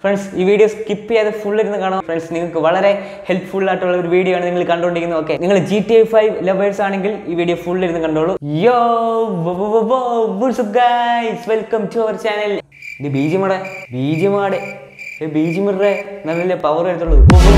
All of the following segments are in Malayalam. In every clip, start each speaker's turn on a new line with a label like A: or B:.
A: ഫ്രണ്ട്സ് ഈ വീഡിയോ സ്കിപ്പ് ചെയ്യാതെ ഫുൾ ഇരുന്ന് കാണാം ഫ്രണ്ട്സ് നിങ്ങൾക്ക് വളരെ ഹെൽപ്ഫുൾ ആയിട്ടുള്ള ഒരു വീഡിയോ ആണ് നിങ്ങൾ കണ്ടുകൊണ്ടിരിക്കുന്നത് ഓക്കെ നിങ്ങൾ G T A five lovers ആണെങ്കിൽ ഈ വീഡിയോ ഫുൾ ഇരുന്ന് കണ്ടോളൂ yo guys welcome to our channel ഇത് ബീജിമടെ ബീജിമാടെ ബീജിമിറെ നല്ല പവർ എടുത്തുള്ളൂ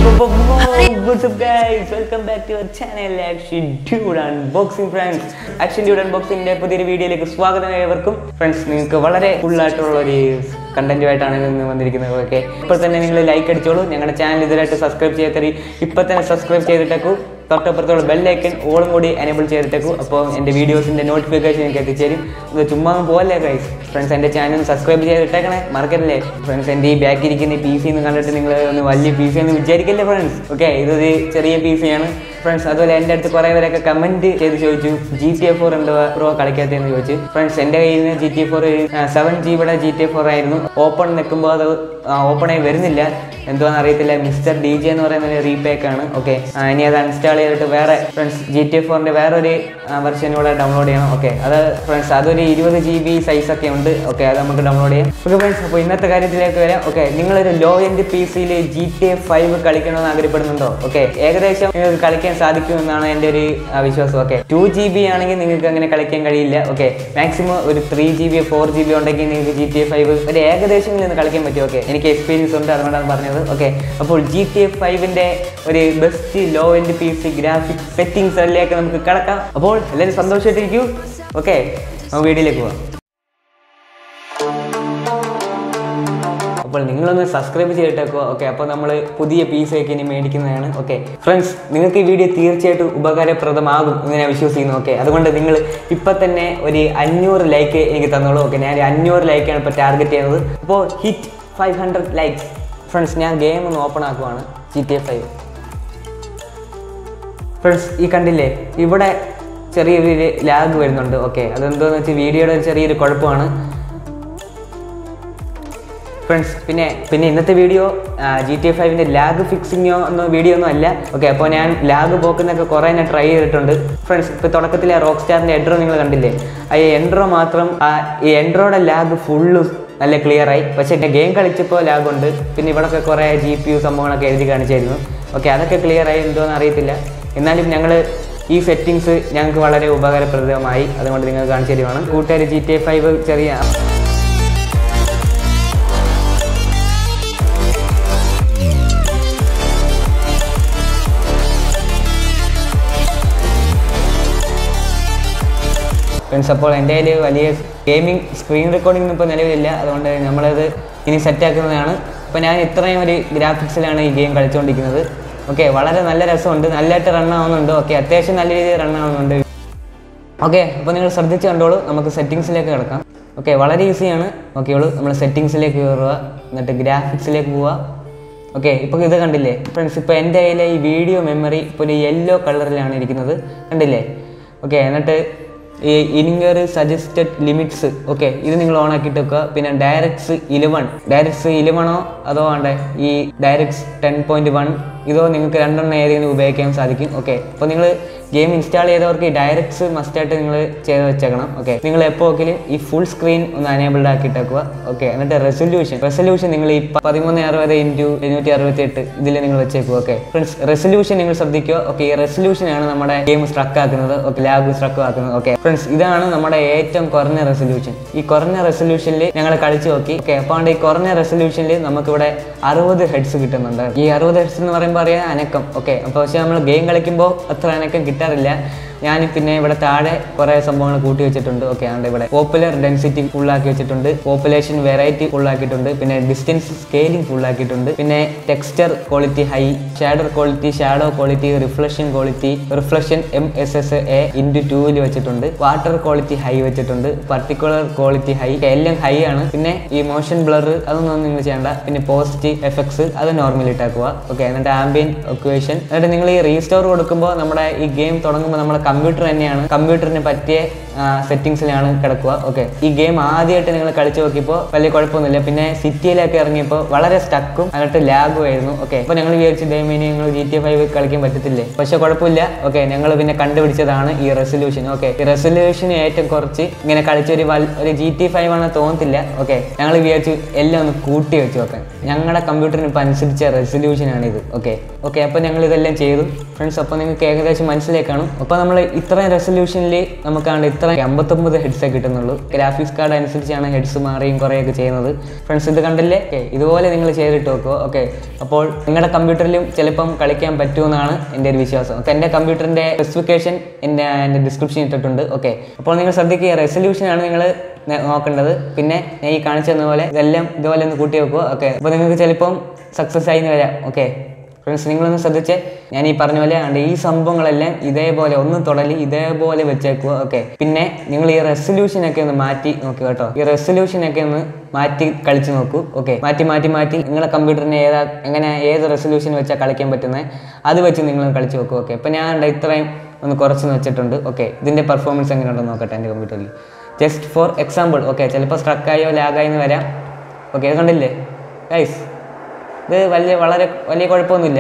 A: welcome back to our channel action dude unboxing friends action dude അൺബോക്സിംഗിന്റെ പുതിയൊരു വീഡിയോയിലേക്ക് സ്വാഗതം ഏവർക്കും ഫ്രണ്ട്സ് നിങ്ങൾക്ക് വളരെ ഫുൾ ആയിട്ടുള്ള ഒരു കണ്ടന്റുമായിട്ടാണ് ഇന്ന് വന്നിരിക്കുന്നത് ഓക്കെ ഇപ്പോൾ തന്നെ നിങ്ങൾ ലൈക്ക് അടിച്ചോളൂ ഞങ്ങളുടെ ചാനൽ ഇതുവരായിട്ട് സബ്സ്ക്രൈബ് ചെയ്യാത്തറി ഇപ്പോൾ തന്നെ സബ്സ്ക്രൈബ് ചെയ്തിട്ടേക്കൂ തൊട്ടപ്പുറത്തുള്ള ബെല്ലൈക്കൻ ഓളും കൂടി എനേബിൾ ചെയ്തിട്ടേക്കൂ അപ്പോൾ എൻ്റെ വീഡിയോസിൻ്റെ നോട്ടിഫിക്കേഷൻ എനിക്ക് എത്തിച്ചേരും ഇത് ചുമ്മാ അങ്ങ് പോകല്ലേ ഗൈസ് ഫ്രണ്ട്സ് എൻ്റെ ചാനൽ സബ്സ്ക്രൈബ് ചെയ്തിട്ടേക്കണേ മറക്കല്ലേ ഫ്രണ്ട്സ് എൻ്റെ ഈ ബാക്കിൽ ഇരിക്കുന്ന ഈ പി സി എന്ന് കണ്ടിട്ട് നിങ്ങൾ ഒന്ന് വലിയ പി സി എന്ന് വിചാരിക്കല്ലേ ഫ്രണ്ട്സ് ഓക്കെ ഇതൊരു ചെറിയ പി സി ആണ് ഫ്രണ്ട്സ് അതുപോലെ എൻ്റെ അടുത്ത് കുറേ പേരൊക്കെ കമൻറ്റ് ചെയ്ത് ചോദിച്ചു ജി ടി എ ഫോർ എന്തോ പ്രോ കളിക്കാത്തതെന്ന് ചോദിച്ചു ഫ്രണ്ട്സ് എൻ്റെ കയ്യിൽ നിന്ന് ജി ടി ഫോർ സെവൻ ജിബിയുടെ ജി ടി ഫോർ ആയിരുന്നു ഓപ്പൺ നിൽക്കുമ്പോൾ അത് ഓപ്പൺ ആയി വരുന്നില്ല എന്തുവാന്ന് അറിയത്തില്ല മിസ്റ്റർ ഡി ജെ എന്ന് പറയുന്ന ഒരു റീപേക്ക് ആണ് ഓക്കെ ഇനി അത് അൺസ്റ്റാൾ ചെയ്തിട്ട് വേറെ ഫ്രണ്ട്സ് ജി ടി ഫോറിൻ്റെ വേറൊരു വെർഷൻ കൂടെ ഡൗൺലോഡ് ചെയ്യണം ഓക്കെ അത് ഫ്രണ്ട്സ് അതൊരു ഇരുപത് ജി ബി സൈസ് ഒക്കെ ഉണ്ട് ഓക്കെ അത് നമുക്ക് ഡൗൺലോഡ് ചെയ്യാം ഓക്കെ ഫ്രണ്ട്സ് അപ്പോൾ ഇന്നത്തെ കാര്യത്തിലേക്ക് വരാം ഓക്കെ നിങ്ങളൊരു ലോ എൻഡ് പി സിയിൽ ജി ടി എ ഫൈവ് കളിക്കണമെന്ന് ആഗ്രഹപ്പെടുന്നുണ്ടോ ഓക്കെ ഏകദേശം നിങ്ങൾക്ക് കളിക്കാൻ സാധിക്കുമെന്നാണ് എൻ്റെ ഒരു ആ, വിശ്വാസം ഓക്കെ ടു ജി ബി ആണെങ്കിൽ നിങ്ങൾക്ക് അങ്ങനെ കളിക്കാൻ കഴിയില്ല ഓക്കെ മാക്സിമം ഒരു three G B four G B ഉണ്ടെങ്കിൽ നിങ്ങൾക്ക് ജി ടി എ ഫൈവ് ഒരു ഏകദേശം നിന്ന് കളിക്കാൻ പറ്റും ഓക്കെ എനിക്ക് എക്സ്പീരിയൻസ് ഉണ്ട് അതുകൊണ്ടാണ് പറഞ്ഞത് ഓക്കെ അപ്പോൾ ജി ടി എ ഫൈവിൻ്റെ ഒരു best low end P C graphics settings അതിലേക്ക് നമുക്ക് കിടക്കാം അപ്പോൾ എല്ലാവരും സന്തോഷമായിട്ടിരിക്കൂ ഓക്കെ നമുക്ക് വീഡിയോയിലേക്ക് പോവാം അപ്പോൾ നിങ്ങളൊന്ന് സബ്സ്ക്രൈബ് ചെയ്തിട്ടേക്കോ ഓക്കെ അപ്പോൾ നമ്മൾ പുതിയ പീസൊക്കെ ഇനി മേടിക്കുന്നതാണ് ഓക്കെ ഫ്രണ്ട്സ് നിങ്ങൾക്ക് ഈ വീഡിയോ തീർച്ചയായിട്ടും ഉപകാരപ്രദമാകും എന്ന് ഞാൻ വിശ്വസിക്കുന്നു ഓക്കെ അതുകൊണ്ട് നിങ്ങൾ ഇപ്പം തന്നെ ഒരു അഞ്ഞൂറ് ലൈക്ക് എനിക്ക് തന്നോളൂ ഓക്കെ ഞാൻ ഒരു അഞ്ഞൂറ് ലൈക്കാണ് ഇപ്പോൾ ടാർഗറ്റ് ചെയ്യുന്നത് അപ്പോൾ hit five hundred likes friends ഞാൻ ഗെയിം ഒന്ന് ഓപ്പൺ ആക്കുവാണ് G T A five friends ഈ കണ്ടില്ലേ ഇവിടെ ചെറിയൊരു ലാഗ് വരുന്നുണ്ട് ഓക്കെ അതെന്തോന്ന് വെച്ചാൽ വീഡിയോയുടെ ഒരു ചെറിയൊരു കുഴപ്പമാണ് ഫ്രണ്ട്സ് പിന്നെ പിന്നെ ഇന്നത്തെ വീഡിയോ ജി ടി എ ഫൈവിൻ്റെ ലാഗ് ഫിക്സിങ്ങോ ഒന്നും വീഡിയോ ഒന്നും അല്ല ഓക്കെ അപ്പോൾ ഞാൻ ലാഗ് പോക്കുന്നൊക്കെ കുറേ ഞാൻ ട്രൈ ചെയ്തിട്ടുണ്ട് ഫ്രണ്ട്സ് ഇപ്പോൾ തുടക്കത്തിലെ റോക്ക് സ്റ്റാറിൻ്റെ എൻട്രോ നിങ്ങൾ കണ്ടില്ലേ ആ എൻട്രോ മാത്രം ആ ഈ എൻട്രോയുടെ ലാഗ് ഫുള്ള് നല്ല ക്ലിയർ ആയി പക്ഷേ ഗെയിം കളിച്ചപ്പോൾ ലാഗ് ഉണ്ട് പിന്നെ ഇവിടെയൊക്കെ കുറേ ജി പി യു സംഭവങ്ങളൊക്കെ എഴുതി കാണിച്ചായിരുന്നു ഓക്കെ അതൊക്കെ ക്ലിയർ ആയി എന്തോന്ന് അറിയത്തില്ല എന്നാലും ഞങ്ങൾ ഈ സെറ്റിങ്സ് ഞങ്ങൾക്ക് വളരെ ഉപകാരപ്രദമായി അതുകൊണ്ട് നിങ്ങൾ കാണിച്ചു തരുവാണ് കൂട്ടുകാർ ജി ടി എ ഫൈവ് ചെറിയ ഫ്രണ്ട്സ് അപ്പോൾ എൻ്റെ കയ്യിൽ വലിയ ഗെയിമിംഗ് സ്ക്രീൻ റെക്കോർഡിംഗ് ഇപ്പോൾ നിലവിലില്ല അതുകൊണ്ട് നമ്മളത് ഇനി സെറ്റാക്കുന്നതാണ് അപ്പോൾ ഞാൻ ഇത്രയും ഒരു ഗ്രാഫിക്സിലാണ് ഈ ഗെയിം കളിച്ചുകൊണ്ടിരിക്കുന്നത് ഓക്കെ വളരെ നല്ല രസമുണ്ട് നല്ലതായിട്ട് റൺ ആവുന്നുണ്ട് ഓക്കെ അത്യാവശ്യം നല്ല രീതിയിൽ റൺ ആവുന്നുണ്ട് ഓക്കെ അപ്പോൾ നിങ്ങൾ ശ്രദ്ധിച്ച് കണ്ടോളൂ നമുക്ക് സെറ്റിങ്സിലേക്ക് കിടക്കാം ഓക്കെ വളരെ ഈസിയാണ് ഓക്കെ ഉള്ളൂ നമ്മൾ സെറ്റിങ്സിലേക്ക് കയറുക എന്നിട്ട് ഗ്രാഫിക്സിലേക്ക് പോവുക ഓക്കെ ഇപ്പോൾ ഇത് കണ്ടില്ലേ ഫ്രണ്ട്സ് ഇപ്പോൾ എൻ്റെ കയ്യിലെ ഈ വീഡിയോ മെമ്മറി ഇപ്പോൾ ഒരു യെല്ലോ കളറിലാണ് ഇരിക്കുന്നത് കണ്ടില്ലേ ഓക്കെ എന്നിട്ട് ഈ ഇനിങ്ങർ സജസ്റ്റഡ് ലിമിറ്റ്സ് ഓക്കെ ഇത് നിങ്ങൾ ഓൺ ആക്കിയിട്ട് വെക്കുക പിന്നെ ഡയറക്ട്സ് ഇലവൺ ഡയറക്ട്സ് ഇലവണോ അതോ വേണ്ടേ ഈ ഡയറക്ട്സ് ടെൻ പോയിന്റ് വൺ ഇതോ നിങ്ങൾക്ക് രണ്ടെണ്ണം ഏതെങ്കിലും ഉപയോഗിക്കാൻ സാധിക്കും ഓക്കെ അപ്പോൾ നിങ്ങൾ ഗെയിം ഇൻസ്റ്റാൾ ചെയ്തവർക്ക് ഈ ഡയറക്ട്സ് മസ്റ്റായിട്ട് നിങ്ങൾ ചെയ്ത് വെച്ചേക്കണം ഓക്കെ നിങ്ങൾ എപ്പോഴെങ്കിലും ഈ ഫുൾ സ്ക്രീൻ ഒന്ന് അനേബിൾഡ് ആക്കിയിട്ടേക്കുക ഓക്കെ എന്നിട്ട് റെസൊല്യൂഷൻ റെസൊല്യൂഷൻ നിങ്ങൾ ഈ പതിമൂന്ന് അറുപത് ഇൻറ്റു എഴുന്നൂറ്റി അറുപത്തി എട്ട് ഇതിൽ നിങ്ങൾ വെച്ചേക്കുക ഓക്കെ ഫ്രണ്ട്സ് റെസൊല്യൂഷൻ നിങ്ങൾ ശ്രദ്ധിക്കുക ഓക്കെ ഈ റെസൊല്യൂഷൻ ആണ് നമ്മുടെ ഗെയിം സ്ട്രക്ക് ആക്കുന്നത് ഓക്കെ ലാഗ് സ്ട്രക്ക് ആക്കുന്നത് ഓക്കെ ഫ്രണ്ട്സ് ഇതാണ് നമ്മുടെ ഏറ്റവും കുറഞ്ഞ റെസൊല്യൂഷൻ ഈ കുറഞ്ഞ റെസൊല്യൂഷനിൽ ഞങ്ങൾ കളിച്ച് നോക്കി ഓക്കെ അപ്പോൾ ഈ കുറഞ്ഞ റെസൊല്യൂഷനിൽ നമുക്കിവിടെ അറുപത് ഹെഡ്സ് കിട്ടുന്നുണ്ട് ഈ അറുപത് ഹെഡ്സ് എന്ന് പറയുമ്പോൾ അറിയാം അനക്കം ഓക്കെ അപ്പോൾ പക്ഷേ നമ്മൾ ഗെയിം കളിക്കുമ്പോൾ അത്ര അനക്കം കിട്ടാറില്ല ഞാൻ പിന്നെ ഇവിടെ താഴെ കുറേ സംഭവങ്ങൾ കൂട്ടി വെച്ചിട്ടുണ്ട് ഓക്കെ ആണ് ഇവിടെ പോപ്പുലർ ഡെൻസിറ്റി ഫുള്ളാക്കി വെച്ചിട്ടുണ്ട് പോപ്പുലേഷൻ വെറൈറ്റി ഫുള്ളാക്കിയിട്ടുണ്ട് പിന്നെ ഡിസ്റ്റൻസ് സ്കെയിലിംഗ് ഫുള്ളാക്കിയിട്ടുണ്ട് പിന്നെ texture quality high shader quality shadow quality reflection quality reflection M S S A into ടൂവിൽ വെച്ചിട്ടുണ്ട് വാട്ടർ ക്വാളിറ്റി ഹൈ വെച്ചിട്ടുണ്ട് പർട്ടിക്കുലർ ക്വാളിറ്റി ഹൈ എല്ലാം ഹൈ ആണ് പിന്നെ ഈ മോഷൻ ബ്ലർ അതൊന്നും നിങ്ങൾ ചെയ്യണ്ട പിന്നെ പോസിറ്റീവ് എഫക്ട്സ് അത് നോർമൽ ഇട്ടാക്കുക ഓക്കെ എന്നിട്ട് ആംബിയൻ ഒക്വേഷൻ എന്നിട്ട് നിങ്ങൾ ഈ റീസ്റ്റോർ കൊടുക്കുമ്പോൾ നമ്മുടെ ഈ ഗെയിം തുടങ്ങുമ്പോൾ നമ്മുടെ കമ്പ്യൂട്ടർ തന്നെയാണ് കമ്പ്യൂട്ടറിന് പറ്റിയ സെറ്റിങ്സിലാണ് കിടക്കുക ഓക്കെ ഈ ഗെയിം ആദ്യമായിട്ട് നിങ്ങൾ കളിച്ചു നോക്കിയപ്പോൾ വലിയ കുഴപ്പമൊന്നുമില്ല പിന്നെ സിറ്റിയിലൊക്കെ ഇറങ്ങിയപ്പോൾ വളരെ സ്റ്റക്കും എന്നിട്ട് ലാഗും ആയിരുന്നു ഓക്കെ അപ്പോൾ ഞങ്ങൾ വിചാരിച്ചു ദൈവം ഇനി നിങ്ങൾ ജി ടി ഫൈവ് കളിക്കാൻ പറ്റത്തില്ലേ പക്ഷെ കുഴപ്പമില്ല ഓക്കെ ഞങ്ങൾ പിന്നെ കണ്ടുപിടിച്ചതാണ് ഈ റെസൊല്യൂഷൻ ഓക്കെ ഈ റെസൊല്യൂഷൻ ഏറ്റവും കുറച്ച് ഇങ്ങനെ കളിച്ചൊരു വൽ ഒരു ജി ടി ഫൈവ് ആണെന്ന് തോന്നത്തില്ല ഓക്കെ ഞങ്ങൾ വിചാരിച്ചു എല്ലാം ഒന്ന് കൂട്ടി വെച്ച് നോക്കാൻ ഞങ്ങളുടെ കമ്പ്യൂട്ടറിന് ഇപ്പം അനുസരിച്ച റെസൊല്യൂഷനാണ് ഇത് ഓക്കെ ഓക്കെ അപ്പോൾ ഞങ്ങൾ ഇതെല്ലാം ചെയ്തു ഫ്രണ്ട്സ് അപ്പോൾ നിങ്ങൾക്ക് ഏകദേശം മനസ്സിലായി കാണും അപ്പോൾ നമ്മൾ ഇത്രയും റെസൊല്യൂഷനിൽ നമുക്കാണ്ട് ഇത്ര അമ്പത്തൊമ്പത് ഹെഡ്സേ കിട്ടുന്നുള്ളൂ ഗ്രാഫിക്സ് കാർഡ് അനുസരിച്ചാണ് ഹെഡ്സ് മാറിയും കുറേയൊക്കെ ചെയ്യുന്നത് ഫ്രണ്ട്സ് ഇത് കണ്ടില്ലേ ഓക്കെ ഇതുപോലെ നിങ്ങൾ ചെയ്തിട്ട് നോക്കുക ഓക്കെ അപ്പോൾ നിങ്ങളുടെ കമ്പ്യൂട്ടറിലും ചിലപ്പം കളിക്കാൻ പറ്റുമെന്നാണ് എൻ്റെ ഒരു വിശ്വാസം ഓക്കെ എൻ്റെ കമ്പ്യൂട്ടറിൻ്റെ സ്പെസിഫിക്കേഷൻ എൻ്റെ എൻ്റെ ഡിസ്ക്രിപ്ഷൻ ഇട്ടിട്ടുണ്ട് ഓക്കെ അപ്പോൾ നിങ്ങൾ ശ്രദ്ധിക്കുക റെസൊല്യൂഷനാണ് നിങ്ങൾ നോക്കേണ്ടത് പിന്നെ ഞാൻ ഈ കാണിച്ചു തന്ന പോലെ ഇതെല്ലാം ഇതുപോലെ ഒന്ന് കൂട്ടി വെക്കുക ഓക്കെ അപ്പോൾ നിങ്ങൾക്ക് ചിലപ്പം സക്സസ് ആയി എന്ന് വരാം ഓക്കെ ഫ്രണ്ട്സ് നിങ്ങളൊന്ന് ശ്രദ്ധിച്ച് ഞാൻ ഈ പറഞ്ഞ പോലെ ഉണ്ട് ഈ സംഭവങ്ങളെല്ലാം ഇതേപോലെ ഒന്ന് തൊടലി ഇതേപോലെ വെച്ചേക്കുക ഓക്കെ പിന്നെ നിങ്ങൾ ഈ റെസൊല്യൂഷൻ ഒക്കെ ഒന്ന് മാറ്റി നോക്കുക കേട്ടോ ഈ റെസൊല്യൂഷൻ ഒക്കെ ഒന്ന് മാറ്റി കളിച്ച് നോക്കൂ ഓക്കെ മാറ്റി മാറ്റി മാറ്റി നിങ്ങളെ കമ്പ്യൂട്ടറിന് ഏതാ എങ്ങനെ ഏത് റെസൊല്യൂഷൻ വെച്ചാൽ കളിക്കാൻ പറ്റുന്നത് അത് വെച്ച് നിങ്ങൾ കളിച്ച് നോക്കൂ ഓക്കെ അപ്പോൾ ഞാൻ ദാ ഇത്രയും ഒന്ന് കുറച്ച് വെച്ചിട്ടുണ്ട് ഓക്കെ ഇതിൻ്റെ പെർഫോമൻസ് എങ്ങനെയുണ്ടെന്ന് നോക്കട്ടെ എൻ്റെ കമ്പ്യൂട്ടറിൽ ജസ്റ്റ് ഫോർ എക്സാമ്പിൾ ഓക്കെ ചിലപ്പോൾ സ്ട്രക്കായോ ലാഗായോ എന്ന് വരാം ഓക്കെ ഇത് കണ്ടില്ലേ ഗൈസ് ഇത് വലിയ വളരെ വലിയ കുഴപ്പമൊന്നുമില്ല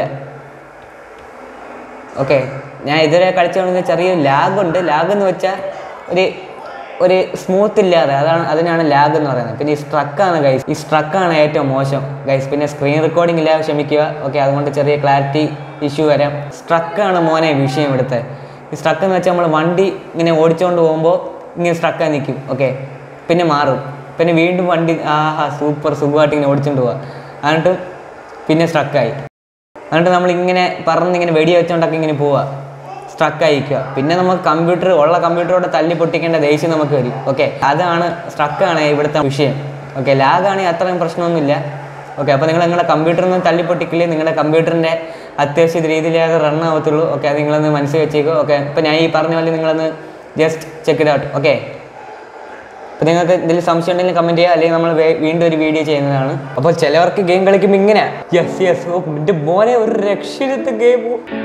A: ഓക്കെ ഞാൻ ഇതുവരെ കളിച്ചുകൊണ്ടിരുന്ന ചെറിയ ലാഗുണ്ട് ലാഗ് എന്ന് വെച്ചാൽ ഒരു ഒരു സ്മൂത്ത് ഇല്ലാതെ അതാണ് അതിനാണ് ലാഗ് എന്ന് പറയുന്നത് പിന്നെ ഈ സ്ട്രക്കാണ് ഗൈസ് ഈ സ്ട്രക്കാണ് ഏറ്റവും മോശം ഗൈസ് പിന്നെ സ്ക്രീൻ റെക്കോർഡിംഗ് ഇല്ലാതെ ക്ഷമിക്കുക ഓക്കെ അതുകൊണ്ട് ചെറിയ ക്ലാരിറ്റി ഇഷ്യൂ വരാം സ്ട്രക്കാണ് മോനെ വിഷയം ഇവിടുത്തെ ഈ സ്ട്രക്ക് എന്ന് വെച്ചാൽ നമ്മൾ വണ്ടി ഇങ്ങനെ ഓടിച്ചുകൊണ്ട് പോകുമ്പോൾ ഇങ്ങനെ സ്ട്രക്കായി നിൽക്കും ഓക്കെ പിന്നെ മാറും പിന്നെ വീണ്ടും വണ്ടി ആഹാ സൂപ്പർ സുഖമായിട്ട് ഇങ്ങനെ ഓടിച്ചുകൊണ്ട് പോവുക എന്നിട്ട് പിന്നെ സ്ട്രക്കായി എന്നിട്ട് നമ്മൾ ഇങ്ങനെ പറന്നിങ്ങനെ വെടി വെച്ചോണ്ടൊക്കെ ഇങ്ങനെ പോവുക സ്ട്രക്കായിരിക്കുക പിന്നെ നമുക്ക് കമ്പ്യൂട്ടർ ഉള്ള കമ്പ്യൂട്ടറോടെ തല്ലി പൊട്ടിക്കേണ്ട ദേഷ്യം നമുക്ക് വരും ഓക്കെ അതാണ് സ്ട്രക്കാണ് ഇവിടുത്തെ വിഷയം ഓക്കെ ലാഗാണെങ്കിൽ അത്രയും പ്രശ്നമൊന്നുമില്ല ഓക്കെ അപ്പോൾ നിങ്ങൾ നിങ്ങളുടെ കമ്പ്യൂട്ടറിൽ നിന്ന് തല്ലി പൊട്ടിക്കില്ലേ നിങ്ങളുടെ കമ്പ്യൂട്ടറിൻ്റെ അത്യാവശ്യ രീതിയിലേ അത് റൺ ആവത്തുള്ളൂ ഓക്കെ അത് നിങ്ങളൊന്ന് മനസ്സിൽ വെച്ചേക്കോ ഓക്കെ ഇപ്പോൾ ഞാൻ ഈ പറഞ്ഞ പോലെ നിങ്ങളൊന്ന് just check it out okay അപ്പോൾ നിങ്ങൾക്ക് എന്തെങ്കിലും സംശയം ഉണ്ടെങ്കിൽ കമൻറ്റ് ചെയ്യുക അല്ലെങ്കിൽ നമ്മൾ വേ- വീണ്ടും ഒരു വീഡിയോ ചെയ്യുന്നതാണ് അപ്പോൾ ചിലവർക്ക് ഗെയിം കളിക്കുമ്പോൾ ഇങ്ങനെ യെസ് യെസ് ഓ എൻ്റെ മോനെ ഒരു രക്ഷയിലത്തെ ഗെയിം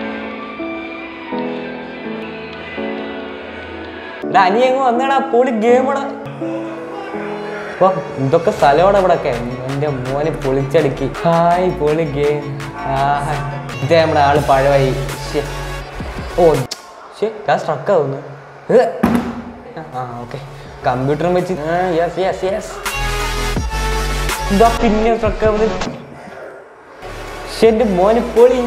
A: അനിയങ്ങ് വന്നടാ പൊളി ഗെയിമടാ അപ്പോൾ ഇതൊക്കെ സ്ഥലമാണ് ഇവിടെ ഒക്കെ എൻ്റെ മോനെ പൊളിച്ചടുക്കി ഹായ് പൊളി ഗെയിം ആഹാ ഇതേ നമ്മുടെ ആള് പഴവായി ശ്ശെ. ഓ ശേ ഞാൻ സ്ട്രക്ക് ആവുന്നു ഏ. ആ ഓക്കെ കമ്പ്യൂട്ടറും വെച്ച് യെസ് യെസ് യെസ് ഇതാ പിന്നെ സ്ട്രക്ക് ആവുന്നത് ശ്ശെ, എൻ്റെ മോനെ പൊളി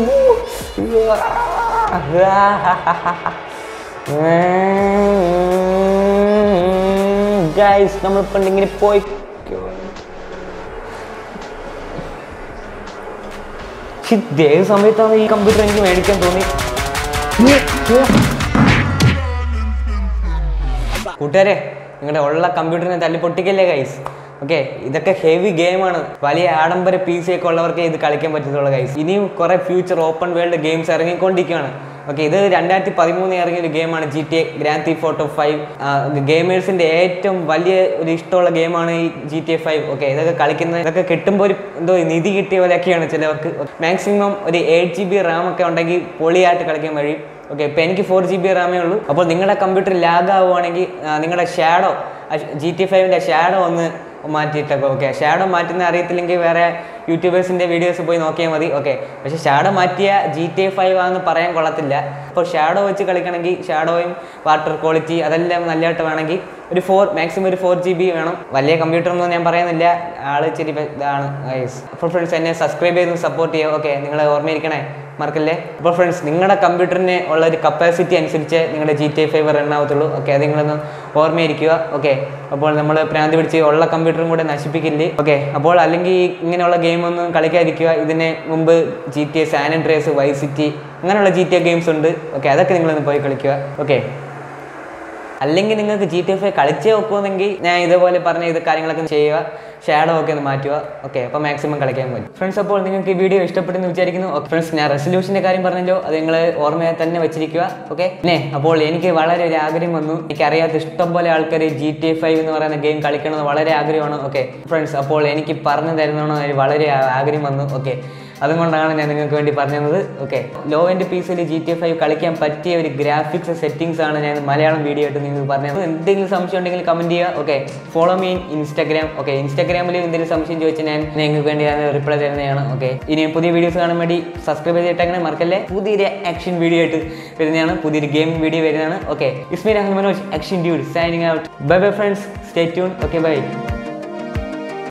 A: ഗൈസ് നമ്മളിപ്പോൾ ഇങ്ങനെ പോയി ശ്ശെ, ഇത് ഏത് സമയത്താണ് ഈ കമ്പ്യൂട്ടർ എനിക്ക് മേടിക്കാൻ തോന്നി കൂട്ടുകാരെ നിങ്ങളുടെ ഉള്ള കമ്പ്യൂട്ടറിനെ തല്ലി പൊട്ടിക്കല്ലേ ഗൈസ് ഓക്കെ ഇതൊക്കെ ഹെവി ഗെയിമാണ് വലിയ ആഡംബര പി സി ഒക്കെ ഉള്ളവർക്ക് ഇത് കളിക്കാൻ പറ്റത്തുള്ളൂ ഗൈസ് ഇനിയും കുറെ ഫ്യൂച്ചർ ഓപ്പൺ വേൾഡ് ഗെയിംസ് ഇറങ്ങിക്കൊണ്ടിരിക്കുകയാണ് ഓക്കെ ഇത് രണ്ടായിരത്തി പതിമൂന്ന് ഇറങ്ങിയ ഒരു ഗെയിമാണ് ജി ടി എ ഗ്രാൻഡ് തി ഫോട്ടോ ഫൈവ് ഗെയിമേഴ്സിന്റെ ഏറ്റവും വലിയ ഒരു ഇഷ്ടമുള്ള ഗെയിമാണ് ഈ G T A five okay ഇതൊക്കെ കളിക്കുന്ന ഇതൊക്കെ കിട്ടുമ്പോൾ ഒരു എന്തോ നിധി കിട്ടിയ പോലെയൊക്കെയാണ് ചിലവർക്ക് മാക്സിമം ഒരു എയ്റ്റ് ജി ബി റാം ഒക്കെ ഉണ്ടെങ്കിൽ പൊളിയായിട്ട് കളിക്കാൻ കഴിയും ഓക്കെ ഇപ്പം എനിക്ക് ഫോർ ജി ബി റാമേ ഉള്ളൂ അപ്പോൾ നിങ്ങളുടെ കമ്പ്യൂട്ടർ ലാഗ് ആവുകയാണെങ്കിൽ നിങ്ങളുടെ ഷാഡോ ജി ടി ഫൈവിൻ്റെ ഷാഡോ ഒന്ന് മാറ്റിയിട്ടൊക്കെ ഓക്കെ ഷാഡോ മാറ്റുന്ന അറിയത്തില്ലെങ്കിൽ വേറെ യൂട്യൂബേഴ്സിൻ്റെ വീഡിയോസ് പോയി നോക്കിയാൽ മതി ഓക്കെ പക്ഷേ ഷാഡോ മാറ്റിയ ജി ടി എ ഫൈവ് ആണെന്ന് പറയാൻ കൊള്ളത്തില്ല അപ്പോൾ ഷാഡോ വെച്ച് കളിക്കണമെങ്കിൽ ഷാഡോയും വാട്ടർ ക്വാളിറ്റി അതെല്ലാം നല്ലതായിട്ട് വേണമെങ്കിൽ ഒരു ഫോർ മാക്സിമം ഒരു ഫോർ ജി ബി വേണം വലിയ കമ്പ്യൂട്ടർ ഒന്നും ഞാൻ പറയുന്നില്ല ആൾ ഇച്ചിരി പെ- ഇതാണ് അപ്പോൾ ഫ്രണ്ട്സ് എന്നെ സബ്സ്ക്രൈബ് ചെയ്ത് സപ്പോർട്ട് ചെയ്യുക ഓക്കെ നിങ്ങൾ ഓർമ്മയിരിക്കണേ മറക്കല്ലേ അപ്പോൾ ഫ്രണ്ട്സ് നിങ്ങളുടെ കമ്പ്യൂട്ടറിന് ഉള്ള ഒരു കപ്പാസിറ്റി അനുസരിച്ച് നിങ്ങളുടെ G T A five run ആവത്തുള്ളൂ ഓക്കെ അത് നിങ്ങളൊന്ന് ഓർമ്മയിരിക്കുക ഓക്കെ അപ്പോൾ നമ്മൾ പ്രാന്തി പിടിച്ച് ഉള്ള കമ്പ്യൂട്ടറും കൂടെ നശിപ്പിക്കില്ലേ ഓക്കെ അപ്പോൾ അല്ലെങ്കിൽ ഇങ്ങനെയുള്ള ഗെയിമൊന്നും കളിക്കാതിരിക്കുക ഇതിന് മുമ്പ് G T A San Andreas vice city അങ്ങനെയുള്ള ജി ടി എ ഗെയിംസ് ഉണ്ട് ഓക്കെ അതൊക്കെ നിങ്ങളൊന്ന് പോയി കളിക്കുക ഓക്കെ അല്ലെങ്കിൽ നിങ്ങൾക്ക് ജി ടി എഫ് കളിച്ചേ വെക്കുമെന്നെങ്കിൽ ഞാൻ ഇതുപോലെ പറഞ്ഞ ഇത് കാര്യങ്ങളൊക്കെ ചെയ്യുക ഷാഡോ ഒക്കെ ഒന്ന് മാറ്റുക ഓക്കെ അപ്പോൾ മാക്സിമം കളിക്കാൻ പറ്റും ഫ്രണ്ട്സ് അപ്പോൾ നിങ്ങൾക്ക് ഈ വീഡിയോ ഇഷ്ടപ്പെട്ടെന്ന് വിചാരിക്കുന്നു ഓക്കെ ഫ്രണ്ട്സ് ഞാൻ റെസൊല്യൂഷൻ്റെ കാര്യം പറഞ്ഞല്ലോ അത് നിങ്ങൾ ഓർമ്മയായി തന്നെ വെച്ചിരിക്കുക ഓക്കെ പിന്നെ അപ്പോൾ എനിക്ക് വളരെ ഒരു ആഗ്രഹം വന്നു എനിക്ക് അറിയാത്ത ഇഷ്ടം പോലെ ആൾക്കാർ ജി ടി എ ഫൈവ് എന്ന് പറയുന്ന ഗെയിം കളിക്കണമെന്ന് വളരെ ആഗ്രഹമാണ് ഓക്കെ ഫ്രണ്ട്സ് അപ്പോൾ എനിക്ക് പറഞ്ഞു തരുന്നതാണ് വളരെ ആ- ആഗ്രഹം വന്നു ഓക്കെ അതുകൊണ്ടാണ് ഞാൻ നിങ്ങൾക്ക് വേണ്ടി പറഞ്ഞു തന്നത് ഓക്കെ ലോ എൻഡ് പീസിൽ ജി ടി ഫൈവ് കളിക്കാൻ പറ്റിയ ഒരു ഗ്രാഫിക്സ് സെറ്റിംഗ്സ് ആണ് ഞാൻ മലയാളം വീഡിയോ ആയിട്ട് നിങ്ങൾക്ക് പറഞ്ഞു തന്നത് എന്തെങ്കിലും സംശയം ഉണ്ടെങ്കിൽ കമൻറ്റ് ചെയ്യുക okay follow me Instagram okay ഇൻസ്റ്റാഗ്രാമിൽ എന്തെങ്കിലും സംശയം ചോദിച്ചാൽ ഞാൻ നിങ്ങൾക്ക് വേണ്ടി ഞാൻ റിപ്ലൈ തരുന്നതാണ് ഓക്കെ ഇനി പുതിയ വീഡിയോസ് കാണാൻ വേണ്ടി സബ്സ്ക്രൈബ് ചെയ്തിട്ടങ്ങനെ മറക്കല്ലേ പുതിയൊരു ആക്ഷൻ വീഡിയോ ആയിട്ട് വരുന്നതാണ് പുതിയൊരു ഗെയിമിംഗ് വീഡിയോ വരുന്നതാണ് okay Ismeen Ahammad Manoj action dude signing out bye bye friends stay tune okay by